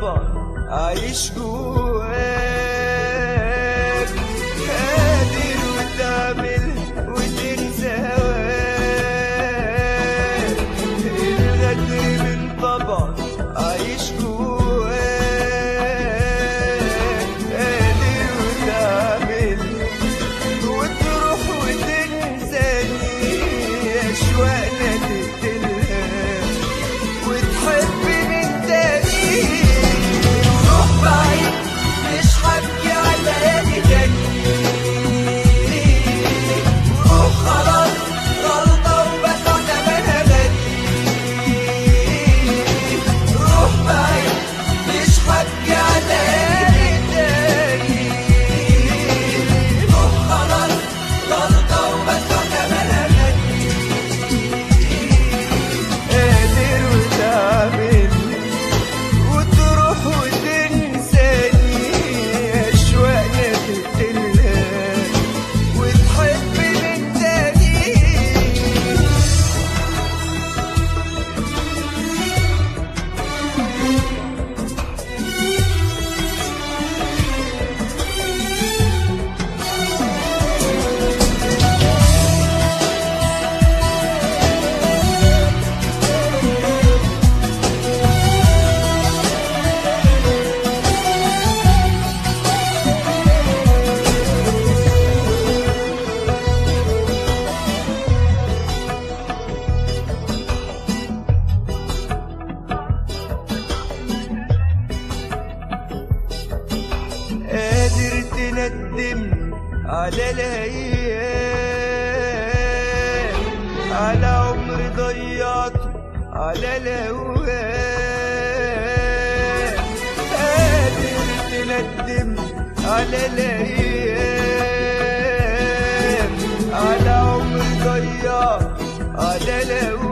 طبعا عايش جواك قادر وتعمل وتنسى هواك الغدر من طبعا عايش جواك قادر وتعمل وتروح وتنساني أشواقنا تقتلها وتحب من تاني روح بعيد مش حبكي على يدي تاني روح خلاص غلطة وبدفع تمنها غالي روح بعيد مش حبكي على يدي تاني روح خلاص غلطة وبدفع تمنها غالي قادر وتعمل وتروح وتنساني أشواقنا تقتلها وتحب من تاني قادر تندم على الايام على عمر ضيعته على الاوهام قادر تندم على الايام على عمر ضيعته على الاوهام